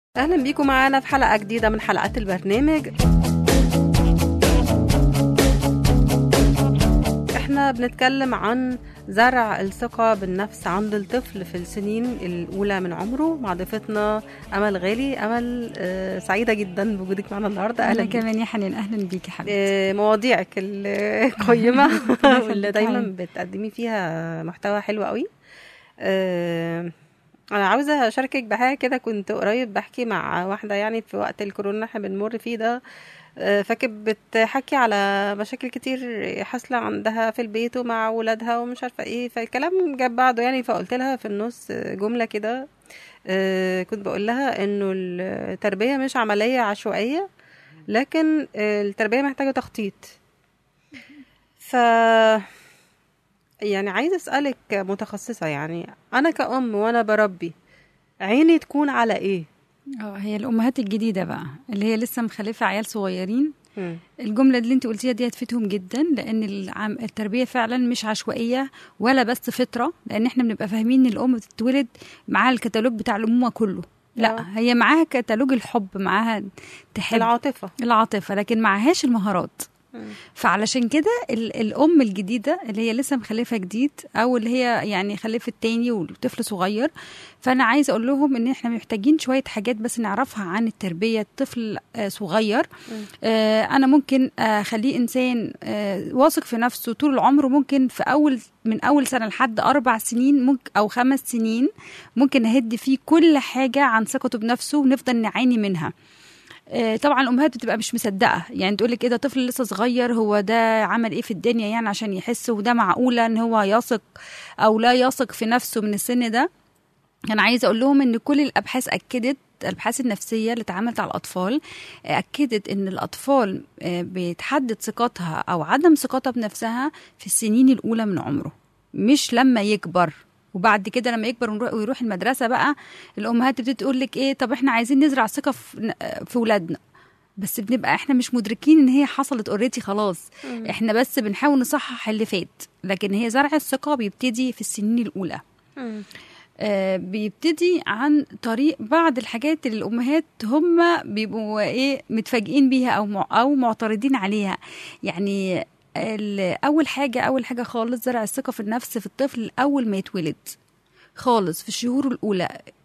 اهلا بيكم معانا في حلقه جديده من حلقات البرنامج احنا بنتكلم عن زرع الثقة بالنفس عند الطفل في السنين الأولى من عمره مع ضيفتنا أمل غالي أمل آه، سعيدة جدا بوجودك معنا النهاردة أهلا اهلا بيك. كمان يا حنين اهلا بيكي حبيبتي آه، مواضيعك القيمة واللي يخليك دايما حبيبي. بتقدمي فيها محتوى حلو قوي آه، انا عاوزه اشاركك بحاجه كده كنت قريب بحكي مع واحده يعني في وقت الكورونا اللي احنا بنمر فيه ده آه، فكانت بتحكي على مشاكل كتير حاصله عندها في البيت ومع ولادها ومش عارفه ايه فالكلام جاب بعضه يعني فقلت لها في النص جمله كده آه، كنت بقول لها انه التربيه مش عمليه عشوائيه لكن آه، التربيه محتاجه تخطيط ف يعني عايزه اسالك متخصصه يعني انا كأم وانا بربي عيني تكون على ايه اه هي الامهات الجديده بقى اللي هي لسه مخلفه عيال صغيرين مم. الجمله اللي انت قلتيها دي هتفيدهم جدا لان العم التربيه فعلا مش عشوائيه ولا بس فطره لان احنا بنبقى فاهمين ان الام بتتولد معاها الكتالوج بتاع الامومه كله لا آه. هي معاها كتالوج الحب معاها تحب العاطفه العاطفه لكن معهاش المهارات مم. فعلشان كده ال- الام الجديده اللي هي لسه مخلفه جديد او اللي هي يعني خلفت تاني وطفل صغير فانا عايزه اقول لهم ان احنا محتاجين شويه حاجات بس نعرفها عن التربيه طفل آه، صغير آه، انا ممكن اخليه انسان آه، واثق في نفسه طول العمر ممكن في اول من اول سنه لحد اربع سنين ممكن او خمس سنين ممكن اهد فيه كل حاجه عن ثقته بنفسه ونفضل نعاني منها آه، طبعا الامهات بتبقى مش مصدقه يعني تقول لك ايه ده طفل لسه صغير هو ده عمل ايه في الدنيا يعني عشان يحس وده معقوله ان هو يثق او لا يثق في نفسه من السن ده انا عايزه اقول لهم ان كل الابحاث اكدت الابحاث النفسيه اللي اتعملت على الاطفال آه، اكدت ان الاطفال آه، بتحدد ثقتها او عدم ثقتها بنفسها في السنين الاولى من عمره مش لما يكبر وبعد كده لما يكبر ونروح ويروح المدرسه بقى الامهات تبتدي تقول لك ايه طب احنا عايزين نزرع ثقه في في ولادنا بس بنبقى احنا مش مدركين ان هي حصلت اوريدي خلاص احنا بس بنحاول نصحح اللي فات لكن هي زرع الثقه بيبتدي في السنين الاولى مم. آه، بيبتدي عن طريق بعض الحاجات اللي الامهات هم بيبقوا ايه متفاجئين بيها او مع- او معترضين عليها يعني ال- اول حاجه اول حاجه خالص زرع الثقه في النفس في الطفل اول ما يتولد خالص في الشهور الاولى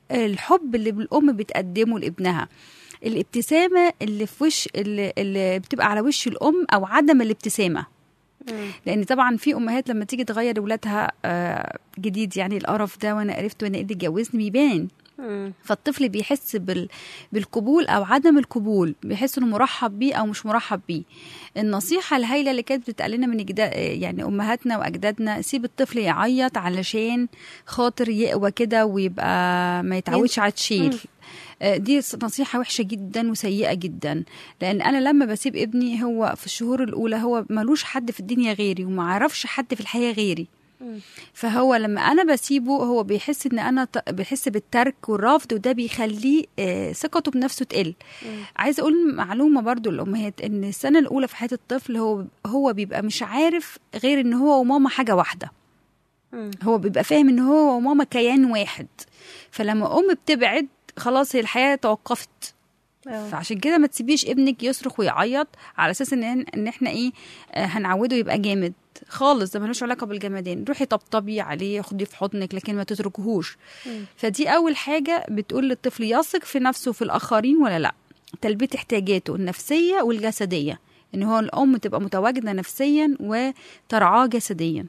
الحب اللي الام بتقدمه لابنها الابتسامه اللي في وش اللي, اللي بتبقى على وش الام او عدم الابتسامه مم. لان طبعا في امهات لما تيجي تغير ولادها آه، جديد يعني القرف ده وانا عرفت وانا ايه اللي اتجوزني بيبان مم. فالطفل بيحس بال... بالقبول او عدم القبول بيحس انه مرحب بيه او مش مرحب بيه النصيحه الهايله اللي كانت بتتقال لنا من جدا... يعني امهاتنا واجدادنا سيب الطفل يعيط علشان خاطر يقوى كده ويبقى ما يتعودش على التشيل مم. آه، دي نصيحة وحشة جدا وسيئة جدا لأن أنا لما بسيب ابني هو في الشهور الأولى هو ملوش حد في الدنيا غيري وما عرفش حد في الحياة غيري مم. فهو لما انا بسيبه هو بيحس ان انا ت- بيحس بالترك والرفض وده بيخليه آه، ثقته بنفسه تقل مم. عايزه اقول معلومه برضو للامهات ان السنه الاولى في حياه الطفل هو هو بيبقى مش عارف غير ان هو وماما حاجه واحده مم. هو بيبقى فاهم ان هو وماما كيان واحد فلما ام بتبعد خلاص هي الحياه توقفت آه. فعشان كده ما تسيبيش ابنك يصرخ ويعيط على اساس ان ان احنا ايه آه، هنعوده يبقى جامد خالص ده ملوش علاقه بالجمدان روحي طبطبي عليه خديه في حضنك لكن ما تتركهوش مم. فدي اول حاجه بتقول للطفل يثق في نفسه وفي الاخرين ولا لا تلبيه احتياجاته النفسيه والجسديه ان هو الام تبقى متواجده نفسيا وترعاه جسديا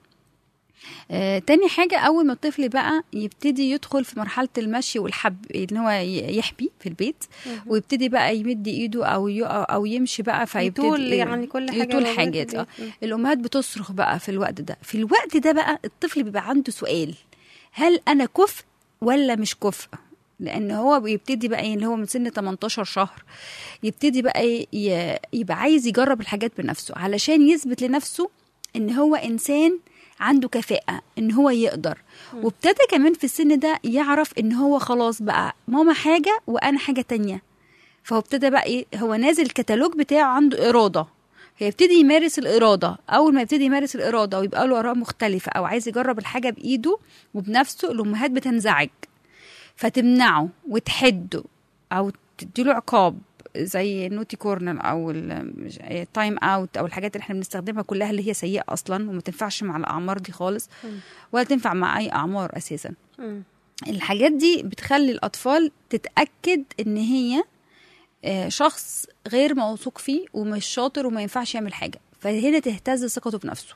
آه، تاني حاجة أول ما الطفل بقى يبتدي يدخل في مرحلة المشي والحب إن هو ي- يحبي في البيت ويبتدي بقى يمد إيده أو ي- أو يمشي بقى فيبتدي يطول يعني كل حاجه يطول موجودة في حاجات اه البيت. الأمهات بتصرخ بقى في الوقت ده في الوقت ده بقى الطفل بيبقى عنده سؤال هل أنا كفء ولا مش كفء لان هو بيبتدي بقى اللي هو من سن 18 شهر يبتدي بقى ي- يبقى عايز يجرب الحاجات بنفسه علشان يثبت لنفسه ان هو انسان عنده كفاءة ان هو يقدر وابتدى كمان في السن ده يعرف ان هو خلاص بقى ماما حاجة وانا حاجة تانية فهو ابتدى بقى ايه هو نازل الكتالوج بتاعه عنده إرادة فيبتدي يمارس الإرادة أول ما يبتدي يمارس الإرادة ويبقى له آراء مختلفة أو عايز يجرب الحاجة بإيده وبنفسه الأمهات بتنزعج فتمنعه وتحده او تديله عقاب زي النوتي كورنر او التايم اوت او الحاجات اللي احنا بنستخدمها كلها اللي هي سيئه اصلا وما تنفعش مع الاعمار دي خالص مم. ولا تنفع مع اي اعمار اساسا مم. الحاجات دي بتخلي الاطفال تتاكد ان هي آه، شخص غير موثوق فيه ومش شاطر وما ينفعش يعمل حاجه فهنا تهتز ثقته بنفسه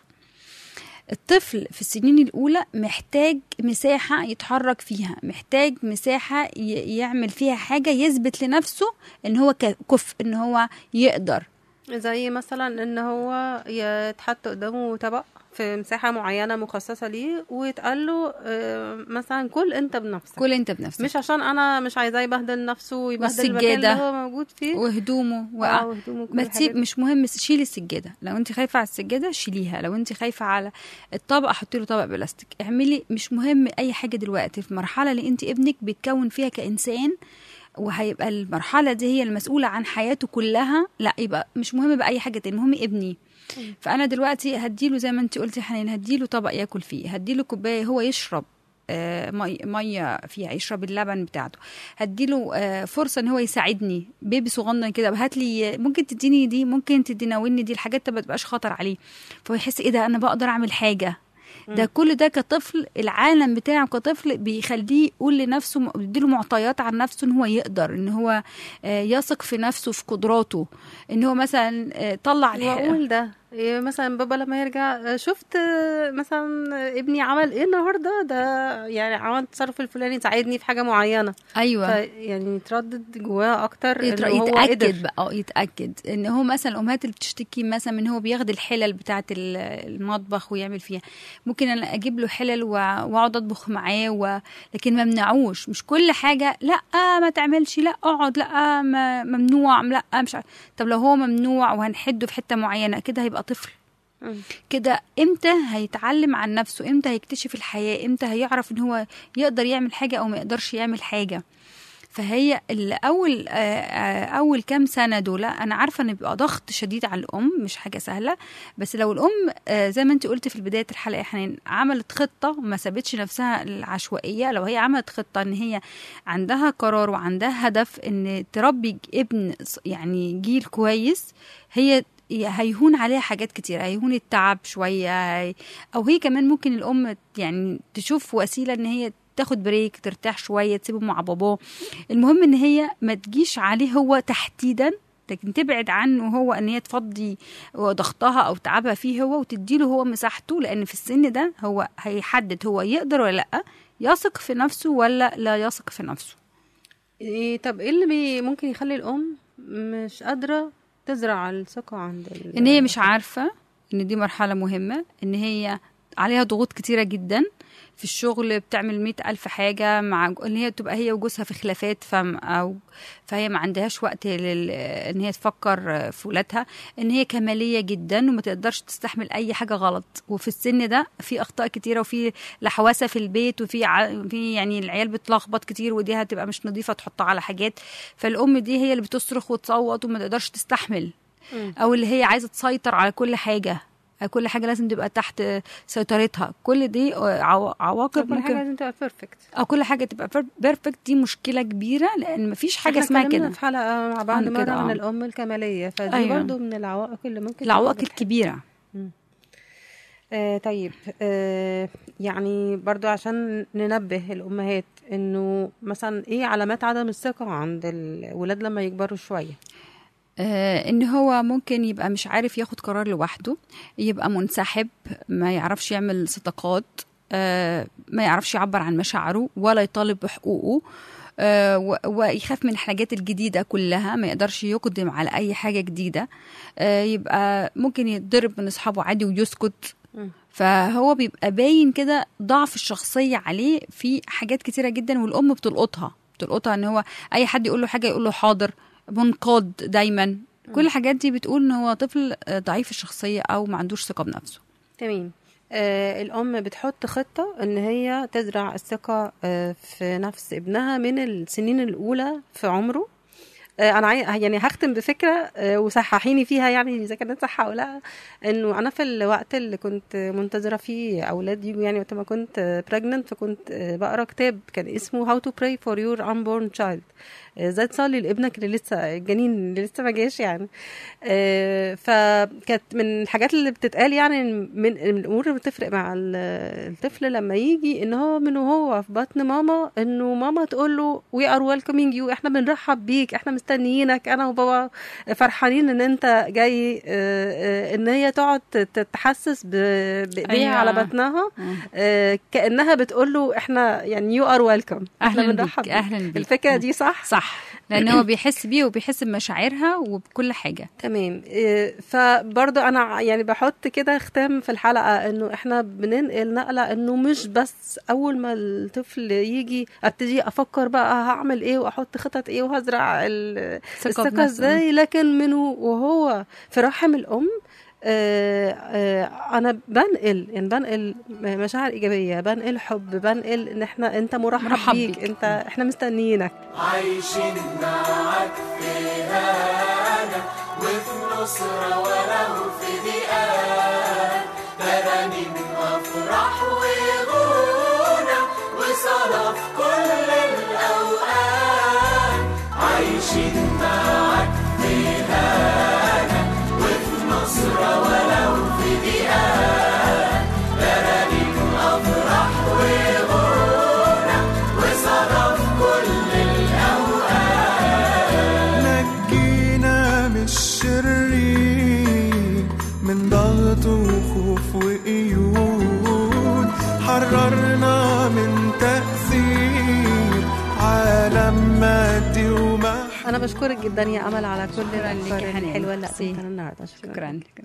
الطفل في السنين الأولى محتاج مساحة يتحرك فيها محتاج مساحة ي- يعمل فيها حاجة يثبت لنفسه إن هو ك- كفء إن هو يقدر زي مثلا ان هو يتحط قدامه طبق في مساحة معينة مخصصة ليه ويتقال له آه، مثلا كل انت بنفسك كل أنت بنفسك مش عشان انا مش عايزاه يبهدل نفسه ويبهدل المكان اللي والسجادة. هو موجود فيه وهدومه و... آه، وهدومه وكل ما تسيب الحاجات مش مهم شيلي السجاده لو انت خايفه على السجاده شيليها لو انت خايفه على الطبق حطي له طبق بلاستيك اعملي مش مهم اي حاجه دلوقتي في المرحله اللي انت ابنك بيتكون فيها كانسان وهيبقى المرحله دي هي المسؤوله عن حياته كلها لا يبقى مش مهم باي حاجه تاني المهم ابني فانا دلوقتي هديله زي ما انت قلتي يا حنين هديله طبق ياكل فيه هديله كوبايه هو يشرب آه، مي ميه فيها يشرب اللبن بتاعته هديله آه، فرصه ان هو يساعدني بيبي صغنن كده هات لي ممكن تديني دي ممكن تديناولني دي الحاجات ما تبقاش خطر عليه فهو يحس ايه ده انا بقدر اعمل حاجه ده كل ده كطفل العالم بتاعه كطفل بيخليه يقول لنفسه بيديله معطيات عن نفسه ان هو يقدر ان هو آه، يثق في نفسه في قدراته ان هو مثلا آه، طلع الح- واقول ده إيه مثلا بابا لما يرجع آه، شفت آه، مثلا ابني عمل ايه النهارده ده يعني عمل التصرف الفلاني ساعدني في حاجه معينه ايوه فيعني يتردد جواه اكتر يتر- ان هو يتاكد قدر بقى اه يتاكد ان هو مثلا الامهات اللي بتشتكي مثلا من هو بياخد الحلل بتاعه ال- المطبخ ويعمل فيها ممكن انا اجيب له حلل و- واقعد اطبخ معاه و... لكن ما منعوش مش كل حاجه لا ما تعملش لا اقعد لا ما ممنوع لا مش عارف. طب لو هو ممنوع وهنحده في حته معينه كده هيبقى طفل مم. كده امتى هيتعلم عن نفسه امتى هيكتشف الحياة امتى هيعرف ان هو يقدر يعمل حاجة او ما يقدرش يعمل حاجة فهي الاول آه، آه، اول كام سنه دول انا عارفه ان بيبقى ضغط شديد على الام مش حاجه سهله بس لو الام آه، زي ما انت قلت في بدايه الحلقه يا حنان عملت خطه وما سابتش نفسها العشوائيه لو هي عملت خطه ان هي عندها قرار وعندها هدف ان تربي ابن ص- يعني جيل كويس هي هيهون عليها حاجات كتير هيهون التعب شويه هي- او هي كمان ممكن الام يعني تشوف وسيله ان هي تاخد بريك ترتاح شويه تسيبه مع باباه المهم ان هي ما تجيش عليه هو تحديدا لكن تبعد عنه هو ان هي تفضي ضغطها او تعبها فيه هو وتديله هو مساحته لان في السن ده هو هيحدد هو يقدر ولا لا يثق في نفسه ولا لا يثق في نفسه إيه طب ايه اللي بي ممكن يخلي الام مش قادره تزرع الثقه عند ال... ان هي مش عارفه ان دي مرحله مهمه ان هي عليها ضغوط كتيره جدا في الشغل بتعمل مئة ألف حاجة مع إن هي تبقى هي وجوزها في خلافات فم أو فهي ما عندهاش وقت لل... إن هي تفكر في ولادها إن هي كمالية جدا وما تقدرش تستحمل أي حاجة غلط وفي السن ده في أخطاء كتيرة وفي لحواسة في البيت وفي ع... في يعني العيال بتلخبط كتير ودي هتبقى مش نظيفة تحطها على حاجات فالأم دي هي اللي بتصرخ وتصوت وما تقدرش تستحمل مم. او اللي هي عايزه تسيطر على كل حاجه كل حاجه لازم تبقى تحت سيطرتها كل دي عوا- عواقب كل حاجه ممكن لازم تبقى بيرفكت او كل حاجه تبقى بيرفكت دي مشكله كبيره لان مفيش حاجه احنا اسمها اتكلمنا كده في حلقه مع بعض عن مره كده، عن آه. الام الكماليه فدي أيوة. برضو من العوائق اللي ممكن العوائق تبقى بتحد- الكبيره آه طيب آه يعني برضو عشان ننبه الأمهات إنه مثلا إيه علامات عدم الثقة عند الولاد لما يكبروا شوية آه ان هو ممكن يبقى مش عارف ياخد قرار لوحده يبقى منسحب ما يعرفش يعمل صداقات آه ما يعرفش يعبر عن مشاعره ولا يطالب بحقوقه آه و- ويخاف من الحاجات الجديدة كلها ما يقدرش يقدم على أي حاجة جديدة آه يبقى ممكن يتضرب من أصحابه عادي ويسكت مم. فهو بيبقى باين كده ضعف الشخصية عليه في حاجات كتيرة جدا والأم بتلقطها بتلقطها ان هو أي حد يقول له حاجة يقول له حاضر منقاد دايما كل الحاجات دي بتقول ان هو طفل آه، ضعيف الشخصية أو ما عندوش ثقة بنفسه تمام آه الأم بتحط خطة إن هي تزرع الثقة آه في نفس ابنها من السنين الأولى في عمره آه أنا عاي... يعني هختم بفكرة آه وصححيني فيها يعني إذا كانت صح أو لا إنه أنا في الوقت اللي كنت منتظرة فيه أولاد يجوا يعني وقت ما كنت بريجننت فكنت آه بقرا كتاب كان اسمه How to Pray for Your Unborn Child آه، ازاي تصلي لابنك اللي لسه الجنين اللي لسه ما جاش يعني آه، فكانت من الحاجات اللي بتتقال يعني من من الامور اللي بتفرق مع ال- الطفل لما يجي ان هو من وهو في بطن ماما انه ماما تقول له وي ار ويلكمينج يو احنا بنرحب بيك احنا مستنيينك انا وبابا فرحانين ان انت جاي آه، آه، ان هي تقعد تت- تحسس ب- بايديها أيوة. على بطنها مم. آه، كانها بتقول له احنا يعني يو ار ويلكم اهلا بيك اهلا بيك الفكره دي صح صح لان هو بيحس بيه وبيحس بمشاعرها وبكل حاجه تمام إيه، فبرضو انا ع- يعني بحط كده ختام في الحلقه انه احنا بننقل نقله انه مش بس اول ما الطفل يجي ابتدي افكر بقى هعمل ايه واحط خطط ايه وهزرع ال- ثقة الثقه بنفسه. ازاي لكن منه وهو في رحم الام آه، آه، انا بنقل يعني بنقل مشاعر ايجابيه بنقل حب بنقل ان احنا انت مرحب, مرحب بيك. بيك. انت احنا مستنيينك عايشين معاك في هنا وفي نصرة ولو في ضيقات ترانيم أفراح وغنى وصلاة في كل الأوقات عايشين معاك في هنا وفي نصرة ولو في ضيقات ترانيم أفراح وغنى وصلاة في كل نجينا من الشرير من ضغط وخوف وقيود حررنا من تأثير عالم مادي ومحدود انا بشكرك جدا يا امل على كل شكراً لك يا الافكار حنان. الحلوه اللي ميرسي. قدمتها النهارده شكرا